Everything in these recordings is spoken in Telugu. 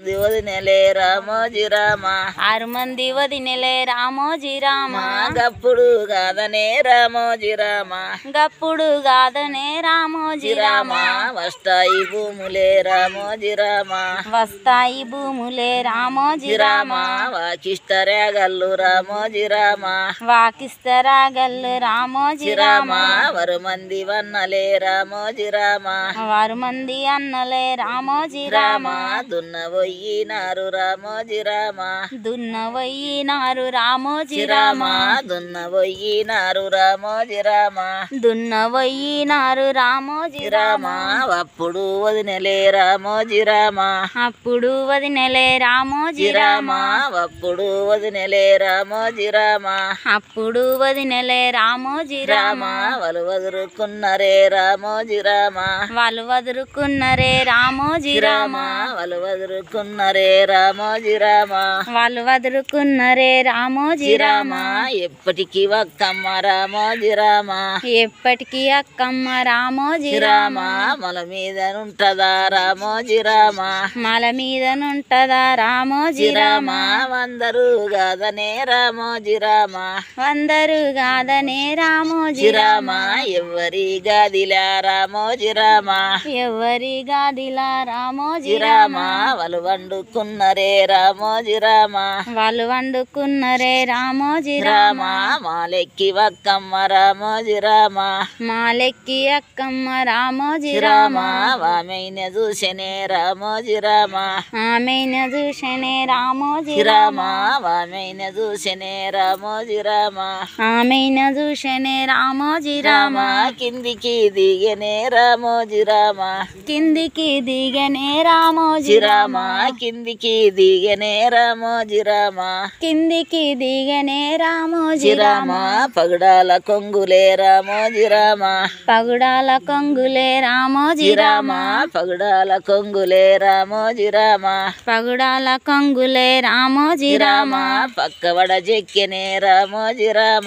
మంది వదినలే రామోజీ రామ ఆరు మంది వదినెలే రామోజీ రామ గప్పుడు కాదనే రామోజీ రామ గప్పుడు గాదనే రామోజీ రామ వస్తాయి భూములే రామోజీ రామ వస్తాయి భూములే రామోజీ రామ వాకిష్టరేగల్లు రామోజీ రామ వాకిస్తరా గల్లు రామోజీ రామ వరు మంది వన్నలే రామోజీ రామ వారు మంది అన్నలే రామోజీ రామ దున్నబోయినారు రామోజీ రామ దున్నవయ్యినారు రామోజీ రామ దున్నబోయినారు రామోజీ రామ దున్నవయ్యినారు రామోజీ రామ అప్పుడు వదినలే రామోజీ రామ అప్పుడు వదినెలే రామోజీ రామ అప్పుడు వదినలే రామోజీ రామ అప్పుడు వదినెలే రామోజీ రామ వాళ్ళు వదురుకున్నరే రామోజీ రామ వాళ్ళు వదురుకున్నరే రామోజీ రామ వాళ్ళు వదురుకున్నరే రామోజీ రామ వాళ్ళు వదురుకున్నరే రామోజీ రామ ఎప్పటికీ ఒక్కమ్మ రామోజీ రామ ఎప్పటికీ అక్కమ్మ రామోజీ రామ మన మీద ఉంటదా రామోజీ రామ మల మీదనుంటదా రామోజీ రామ వందరు కాదనే రామోజీ రామ వందరు గాదనే రామోజీ రామ ఎవరి గదిలా రామోజీ రామ ఎవరి గాదిలా రామోజీ రామ రామ వాళ్ళు వండుకున్నరే రామోజీ రామ వాళ్ళు వండుకున్నరే రామోజీ రామ రామ మాలెక్కి వక్కమ్మ రామోజీ రామ మాలెక్కి అక్కమ్మ రామోజీ రామ రామ వామైన చూసెనే రామోజీ రామ ఆమెన చూసనే రామోజీ రామ రామ వామైన చూసెనే రామోజీ రామ ఆమెన చూసనే రామోజీ రామ రామ కిందికి దిగనే రామోజీ రామ కిందికి దిగనే రామోజీ రామ రామ కిందికి దిగనే రామోజీ రామ కిందికి దిగనే రామోజీ రామ రామ పగడాల కొంగులే రామోజీ రామ పగుడాల కొంగులే రామోజీ రామ రామ పగడాల కొంగులే రామోజీ రామ పగుడాల కొంగులే రామోజీ రామ రామ పక్కవడ చెక్కెనే రామోజీ రామ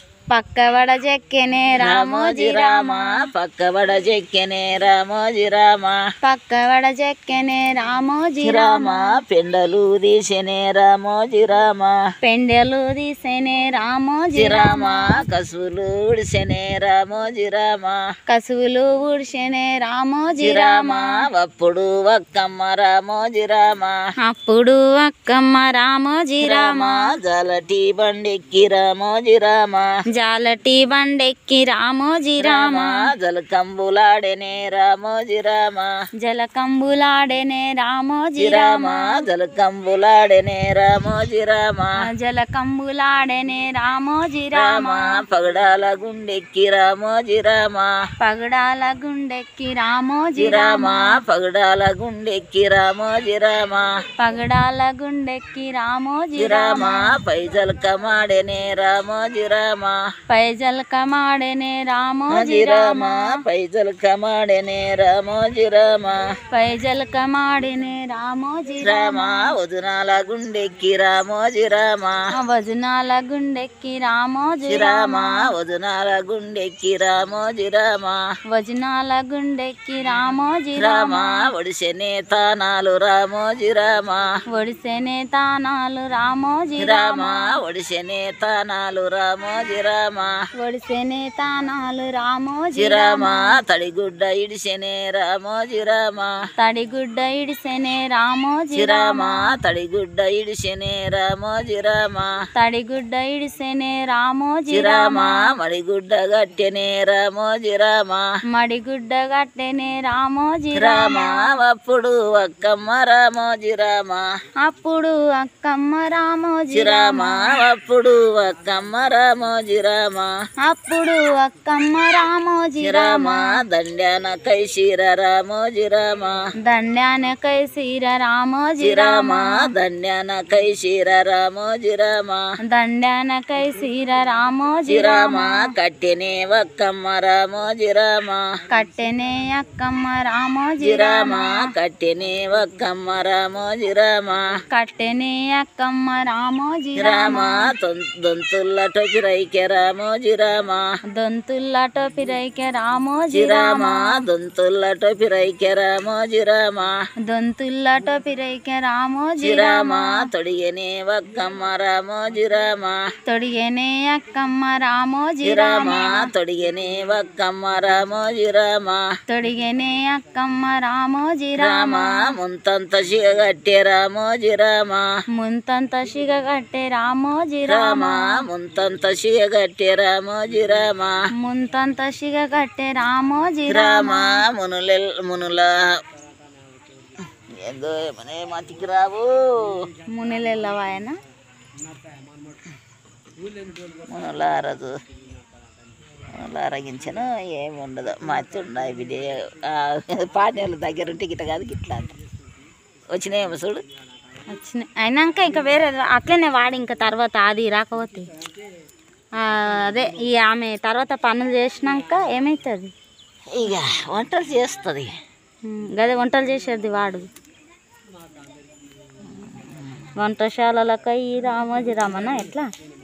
పక్కవడ చెక్కెనే రామోజీ రామ పక్కవడ చెక్కెనే రామోజీ రామ పక్కవడ చెక్కెనే రామోజీ రామ రామ పెండలు తీసెనే రామోజీ రామ పెండెలు తీసేనే రామోజీ రామ రామ కసులు ఉడిసెనే రామోజీ రామ కసువులు ఊడ్చెనే రామోజీ రామ రామ అప్పుడు ఒక్కమ్మ రామోజీ రామ అప్పుడు అక్కమ్మ రామోజీ రామ జలటి బండెక్కి రామోజీ రామ జాలటి బండెక్కి రామోజీ రామ జలకంబులాడెనే రామోజీ రామ జలకంబులాడెనే రామోజీ రామ రామ జలకంబులాడెనే రామోజీ రామ జలకంబులాడెనే రామోజీ రామ రామ పగడాల గుండెక్కి రామోజీ రామ పగడాల గుండెక్కి రామోజీ రామ రామ పగడాల గుండెక్కి రామోజీ రామ పగడాల గుండెక్కి రామోజీ రామ రామ పైజల్ కమాడెనే రామోజీ రామ పైజల్ కమాడెనే రామోజీ రామ రామ పైజల్ కమాడెనే రామోజీ రామ పైజల్ కమాడెనే రామోజీ రామ రామ వదునాల గుండెక్కి రామోజీ రామ వజనాల గుండెక్కి రామోజీ రామ రామ వదునాల గుండెక్కి రామోజీ రామ వజనాల గుండెక్కి రామోజీ రామ రామ ఒడిసెనే తానాలు రామోజీ రామ ఒడిసెనే తానాలు రామోజీ రామ రామ ఒడిసెనే తానాలు రామోజీ రామ ఒడిసెనే తానాలు రామోజీ రామ రామ తడిగుడ్డ ఇడిసెనే రామోజీ రామ తడిగుడ్డ ఇడిసెనే రామోజీ రామ రామ తడిగుడ్డ ఇడిసెనే రామోజీ రామ తడిగుడ్డ ఇడిసెనే రామోజీ రామ రామ మడిగుడ్డ గట్టెనే రామోజీ రామ మడిగుడ్డ గట్టెనే రామోజీ రామ రామ అప్పుడు అక్కమ్మ రామోజీ రామ అప్పుడు అక్కమ్మ రామోజీ రామ రామ అప్పుడు అక్కమ్మ రామోజీ రామ అప్పుడు అక్కమ్మ రామోజీ రామ రామ దండాన కైశీర రామోజీ రామ దండాన కైసీర రామోజీ రామ రామ దండాన కైశీర రామోజీ రామ దండాన కైసీర రామోజీ రామ రామ కట్టెనే ఒక్కమ్మ రామోజీ రామ కట్టెనే అక్కమ్మ రామోజీ రామ రామ కట్టెనే ఒక్కమ్మ రామోజీ రామ కట్టెనే అక్కమ్మ రామోజీ రామ రామ దొంతుల్ల టొపిరైకే రామోజీ రామ దొంతుల్ల టోపిరైకే రామోజీ జిరామ దొంతుల్ల టొపిరైకె రామోజీ రామ దొంతుల్ల టోపిరైకే రామోజీ జిరామ తొడిగనే వక్కమ్మ రామోజీ రామ తొడిగేనే అక్కమ్మ రామోజీ జిరామ తొడిగనే వక్కమ్మ రామోజీ రామ తొడిగేనే అక్కమ్మ రామోజీ రామ ముంతంత సిగగట్టె రామోజీ రామ ముంతంత సిగ కట్టే రామోజీ రామ ముంతంత సిగగట్టె రామోజీ రామ ముంతంత సిగ కట్టే రామోజీ రామ మునుల మునుల ఏందో ఏమనే మతికి రావు మునిలెల్లవాయన మునుల అరదు మునుల అరగించను ఏమి ఉండదు మతి ఉన్నాయి బిడ్డే పానీయాల దగ్గర ఉంటే గిట్ట కాదు గిట్లా అంట వచ్చినాయేమో చూడు వచ్చినాయి అయినాక ఇంకా వేరే అట్లనే వాడి ఇంకా తర్వాత అది రాకపోతే ఆ, అదే ఈ ఆమె తర్వాత పనులు చేసినాక ఏమవుతుంది ఇక వంటలు చేస్తుంది గదే వంటలు చేసేది వాడు వంటశాలలకు ఈ రామోజీ రామన్న ఎట్లా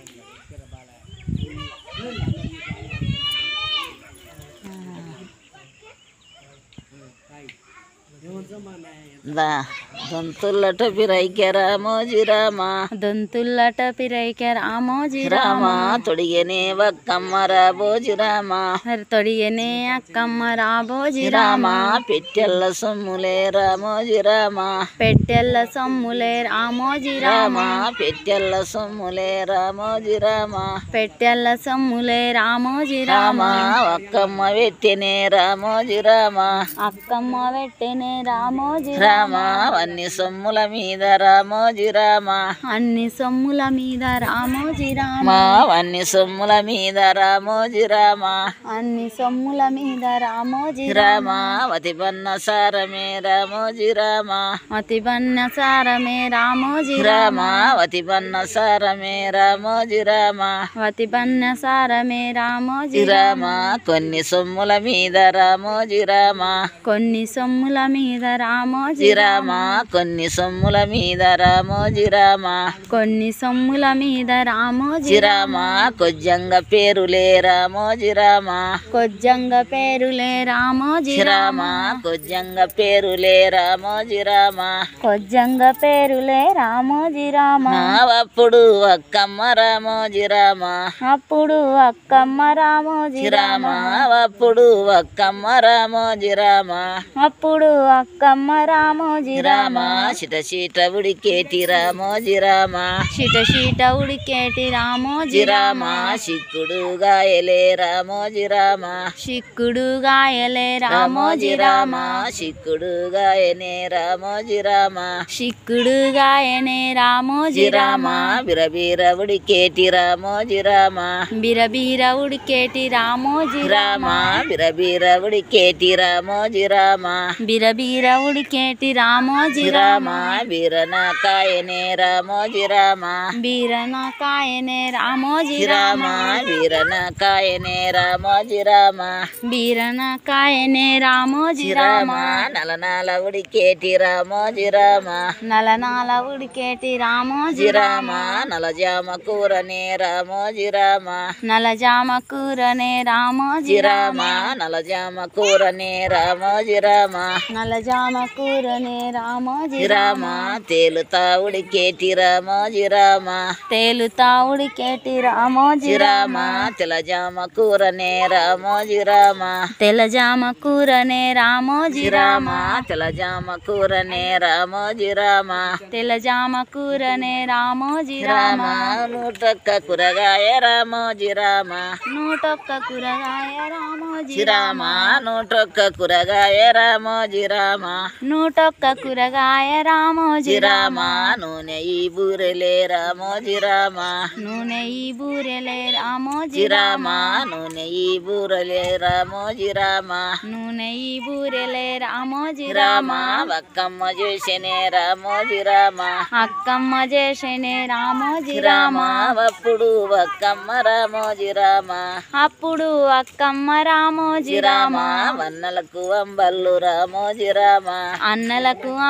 దా దొంతుల్లట బిరైకె రామోజీ రామ దొంతుల్లట పిరైకే రామోజీ రామ తొడిగనే వక్కమ్మ రాబోజీ రామ తొడియనే అక్కమ్మ రాబోజీ రామ పెట్టెల్ల సొమ్ములే రామోజీ రామ పెట్టెల్ల సొమ్ములే రామోజీ రామ పెట్టెల్ల సొమ్ములే రామోజీ రామ పెట్టెల్ల సొమ్ములే రామోజీ రామ ఒక్కమ్మ పెట్టెనే రామోజీ రామ అక్కమ్మ పెట్టెనే రామోజీ రామ అన్ని సొమ్ముల మీద రామోజీ రామ అన్ని సొమ్ముల మీద రామోజీ రామ మా అన్ని సొమ్ముల మీద రామోజీ రామ అన్ని సొమ్ముల మీద రామోజీ రామ వతి బన్న సారమే రామోజీ రామ అతి బన్న సారమే రామోజీ రామ వతి బన్న సారమే రామోజీ రామ అతి బన్న సారమే రామోజీ రామ కొన్ని సొమ్ముల మీద రామోజీ రామ కొన్ని సొమ్ముల మీద రామోజీ రామ కొన్ని సొమ్ముల మీద రామోజీ రామ కొన్ని సొమ్ముల మీద రామోజీ రామ కొజ్జంగ పేరులే రామోజీ రామ కొజ్జంగ పేరులే రామోజీ రామ కొజ్జంగ పేరులే రామోజీ రామ కొజ్జంగ పేరులే రామోజీ రామ అప్పుడు అక్కమ్మ రామోజీ రామ అప్పుడు అక్కమ్మ రామోజీ రామ అప్పుడు అక్కమ్మ రామోజీ రామ అప్పుడు అక్కమ్మ రామోజీ రామ చిట చీట ఉడికేటి రామోజీ రామ చిట చిట ఉడికేటి రామోజీ రామ సిక్కుడు గాయలే రామోజీ రామ చిక్కుడు గాయలే రామోజీ రామ సిక్కుడు గాయనే రామోజీ రామ చిక్కుడు గాయనే రామోజీ రామ బిరబీర ఉడికేటి రామోజీ రామ బిరబీర ఉడికేటి రామోజీ రామ బిరబీర ఉడికేటి రామోజీ రామ బిరబీర ఉడికేటి రామోజీ రామ బీరన కాయనే రామోజీ రామ బీరన కాయనే రామోజీ రామ బీరన కాయనే రామోజీ రామ బీరన కాయనే రామోజీ రామ నలనాల ఉడికేటి రామోజీ రామ నలనాల ఉడికేటి రామోజీ రామ నలజామ కూరనే రామోజీ రామ నలజామ కూరనే రామోజీ రామ నలజామ కూరనే రామోజీ రామ నలజామ కూరనే రామోజీ రామ తేలుతా ఉడికేటి రామోజీ రామ తేలుతా ఉడికేటి రామోజీ రామ తెలజామ కూరనే రామోజీ రామ తెల్లజామ కూరనే రామోజీ రామ తెలజామ కూరనే రామోజీ రామ తెల్లజామ కూరనే రామోజీ రామ నూటొక్క కూరగాయ రామోజీ రామ నూటొక్క కూరగాయ రామోజీ రామ నూటొక్క కూరగాయ రామోజీ రామ నూటొక్క కూరగాయ రామోజీ రామ నూనె ఈ బూరెలే రామోజీ రామ నూనె ఈ బూరెలే రామోజీ రామ నూనె ఈ బూరెలే రామోజీ రామ నూనె ఈ బూరెలే రామోజీ రామ వక్కమ్మ చూసెనే రామోజీ రామ అక్కమ్మ చేసనే రామోజీ రామ అప్పుడు వక్కమ్మ రామోజీ రామ అప్పుడు అక్కమ్మ రామోజీ రామ వన్నలకు అంబల్లు రామోజీ రామ అన్నలకు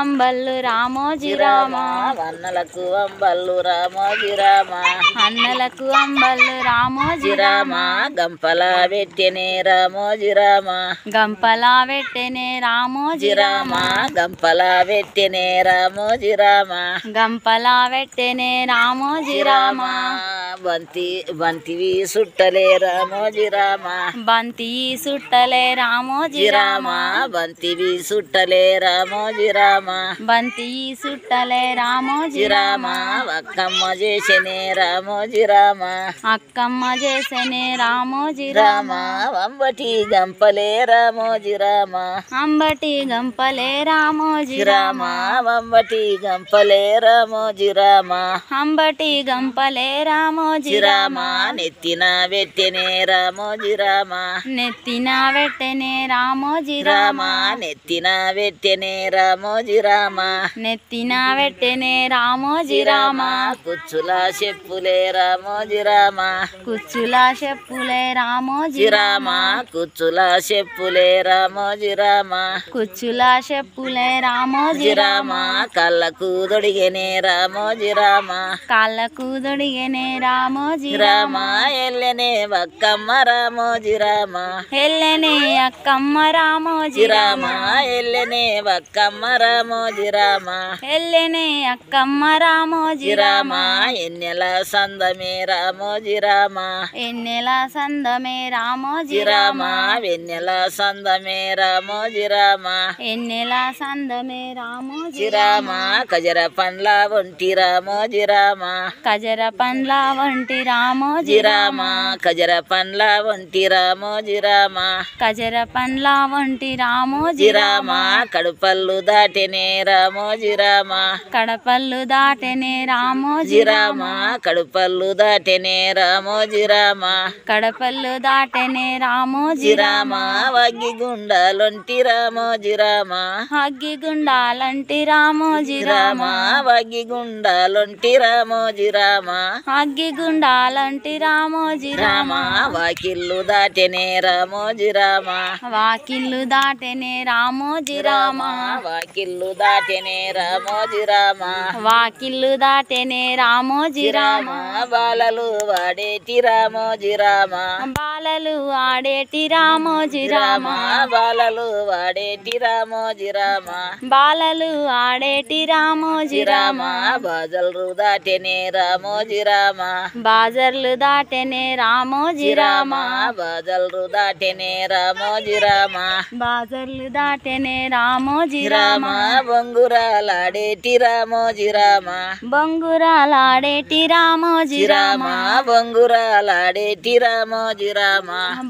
అంబళ్ళు రామోజీ రామ వన్నలకు అంబల్లు రామోజీ రామ అన్నలకు అంబళ్ళు రామోజీ రామ గంపల పెట్టెనే రామోజీ రామ గంపలా పెట్టెనే రామోజీ రామ గంపల పెట్టెనే రామోజీ రామ గంపలా పెట్టెనే రామోజీ రామ బంతి బంతివి సుట్టలే రామోజీ రామ బంతి సుట్టలే రామోజీ రామ బంతివి సుట్టలే రామోజీ రామ బంతి సుట్టలే రామోజీ రామ అక్కమ్మ చేసనే రామోజీ రామ అక్కమ్మ చేసెనే రామోజీ రామ వంబటి గంపలే రామోజీ రామ అంబటి గంపలే రామోజీ రామ వంబటి గంపలే రామోజీ రామ అంబటి గంపలే రామోజీ రామ నెత్తిన పెట్టెనే రామోజీ రామ నెత్తిన పెట్టెనే రామోజీ రామ నెత్తిన పెట్టెనే రామోజీ రామ నెత్తిన పెట్టెనే రామోజీ రామ కుచ్చుల చెప్పులే రామోజీ రామ కుచ్చుల చెప్పులే రామోజీ రామ కుచ్చుల చెప్పులే రామోజీ రామ కుచ్చుల చెప్పులే రామోజీ రామ కళ్ళకు దొడిగెనే రామోజీ రామ కాళ్ళకు దొడిగెనే రామోజీ రామ ఎల్లెనే బక్కమ్మ రామోజీ రామ ఎల్లెనే అక్కమ్మ రామోజీ రామ ఎల్లెనే బక్కమ్మ రామోజీ రామ ఎల్లెనే అక్కమ్మ రామోజీ రామ ఎన్నెల సందమే రామోజీ రామ ఎన్నెల సందమే రామోజీ రామ వెన్నెల సందమే రామోజీ రామ ఎన్నెల సందమే రామోజీ రామ కజర పండ్ల ఒంటి రామోజీ రామ కజర పండ్ల వంటి రామోజీ రామ కజర పండ్ల ఒంటి రామోజీ రామ కజర పండ్ల వంటి రామోజీ రామ కడుపల్లు దాటెనే రామోజీ రామ కడపల్లు దాటెనే రామోజీ రామ కడుపల్లు దాటెనే రామోజీ రామ కడపల్లు దాటెనే రామోజీ రామ వగ్గి గుండాలొంటి రామోజీ రామ అగ్గి గుండాలంటి రామోజీ రామ వగ్గి గుండాలొంటి రామోజీ రామ అగ్గి గుండాలంటి రామోజీ రామ వాకిల్లు దాటెనే రామోజీ రామ వాకిల్లు దాటెనే రామోజీ రామ వాకిల్లు దాటెనే రామోజీ రామ వాకిల్లు దాటెనే రామోజీ రామ బాలలు వాడేటి రామోజీ రామ బాలలు ఆడేటి రామోజీ రామ బాలలు వాడేటి రామోజీ రామ బాలలు ఆడేటి రామోజీ రామ బాజలు దాటెనే రామోజీ రామ బాజర్లు దాటెనే రామోజీ రామ బాజలు దాటెనే రామోజీ రామ బాజర్లు దాటెనే రామోజీ రామ రామ బొంగురాలాడేటి రామోజీ రామ బొంగురాలాడేటి రామోజీ రామ రామ బొంగురాలాడేటి రామోజీ రామ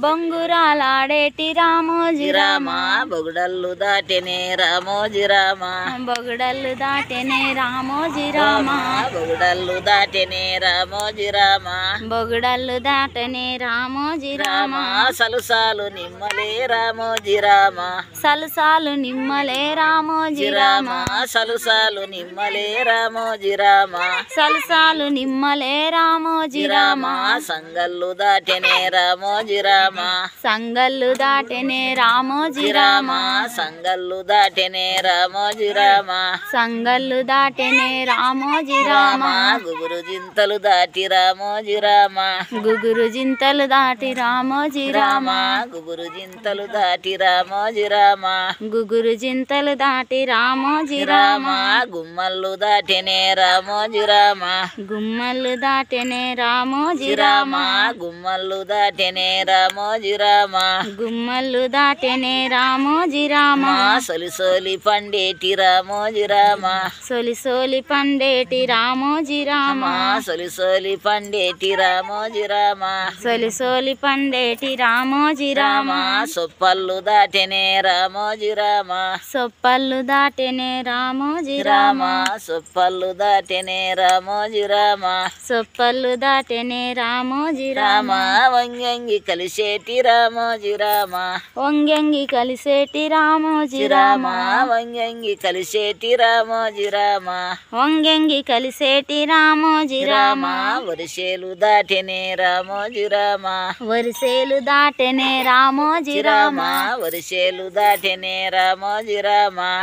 బొంగురాలాడేటి రామోజీ రామ రామ బొగుడల్లు దాటెనే రామోజీ రామ బొగడల్లు దాటెనే రామోజీ రామ బొగుడల్లు దాటెనే రామోజీ రామ బొగడల్లు దాటెనే రామోజీ రామ రామ సలుసాలు నిమ్మలే రామోజీ రామ సలసాలు నిమ్మలే రామోజీ రామ రామ సలుసాలు నిమ్మలే రామోజీ రామ సలసాలు నిమ్మలే రామోజీ రామ రామ సంగల్లు దాటెనే రామోజీ రామ సంగల్లు దాటెనే రామోజీ రామ రామ సంగల్లు దాటెనే రామోజీ రామ సంగల్లు దాటెనే రామోజీ రామ రామ గుగురు జింతలు దాటి రామోజీ రామ గుగురు జింతలు దాటి రామోజీ రామ రామ గుగురు జింతలు దాటి రామోజీ రామ గుగురు జింతలు దాటి రామోజీ రామ రామ గుమ్మల్లు దాటెనే రామోజీ రామ గుమ్మలు దాటెనే రామోజీ రామ రామ గుమ్మల్లు దాటెనే రామోజీ రామ గుమ్మలు దాటెనే రామోజీ రామ మా సొలి సోలి పండేటి రామోజీ రామ సొలి సోలి పండేటి రామోజీ రామ మా సొలి సోలి పండేటి రామోజీ రామ సొలి సోలి పండేటి రామోజీ రామ రామ సొప్పల్లు దాటెనే రామోజీ రామ సొప్పల్లు దాటెనే రామోజీ రామ రామ సొప్పల్లు దాటెనే రామోజీ రామ సొప్పల్లు దాటెనే రామోజీ రామ రామ వంగంగి కలిసేటి రామోజీ రామ వంగంగి కలిసేటి రామోజీ రామ రామ వంగంగి కలిసేటి రామోజీ రామ వంగంగి కలిసేటి రామోజీ రామ రామ వరిసేలు దాటెనే రామోజీ రామ వరిసేలు దాటెనే రామోజీ రామ రామ వరిసేలు దాటెనే రామోజీ రామ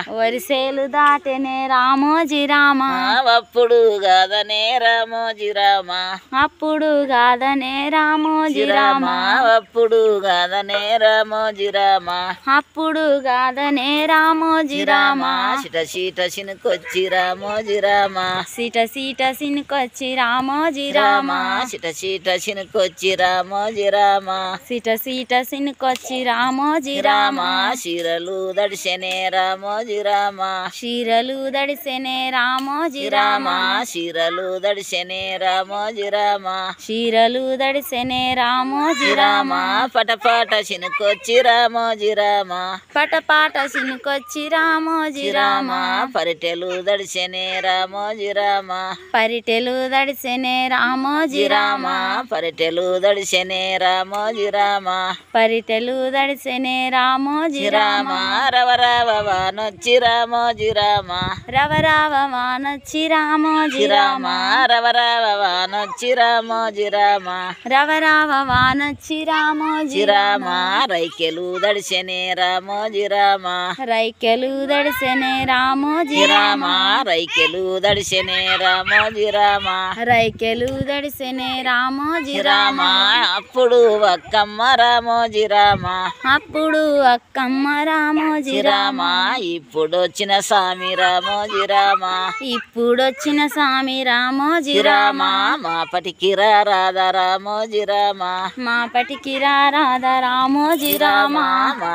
దిశలు దాటెనే రామోజీ రామ అప్పుడు కాదనే రామోజీ రామ అప్పుడు కాదనే రామోజీ రామ అప్పుడు కాదనే రామోజీ రామ అప్పుడు కాదనే రామోజీ రామ సిట సీట సినుకొచ్చి రామోజీ రామ సీట సీట సినుకొచ్చి రామోజీ రామ రామ సిట సీట సినుకొచ్చి రామోజీ రామ సీట సీట సినుకొచ్చి రామోజీ రామ రామ శిరలు దడిసెనే రామోజీ రామ చీరలు దడిసెనే రామోజీ రామ రామ శిరలు దడిసెనే రామోజీ రామ చీరలు దడిసెనే రామోజీ రామ రామ పటపాట సినుకొచ్చి రామోజీ రామ పటపాట సినుకొచ్చి రామోజీ రామ రామ పరిటెలు దడిసెనే రామోజీ రామ పరిటెలు దడిసెనే రామోజీ రామ రామ పరిటెలు దడిసెనే రామోజీ రామ పరిటెలు దడిసెనే రామోజీ రామ రామ రవ రవ వానొచ్చి రామోజీ రామ రవ రావ వానొచ్చి రామోజీ రామ రామ రవ రవ వానొచ్చి రామోజీ రామ రవ రావ వానొచ్చి రామోజీ రామ రామ రైకెలు దడిసెనే రామోజీ రామ రైకెలు దడిసెనే రామోజీ రామ రామ రైకెలు దడిసెనే రామోజీ రామ రైకెలు దడిసెనే రామోజీ రామ రామ అప్పుడు ఒక్కమ్మ రామోజీ రామ అప్పుడు అక్కమ్మ రామోజీ రామ రామ ఇప్పుడు వచ్చిన స్వామి రామోజీ రామ ఇప్పుడొచ్చిన స్వామి రామోజీ రామ రామ మా పటికి రాధా రామోజీ రామ మా పటికి రాధా రామోజీ రామ మా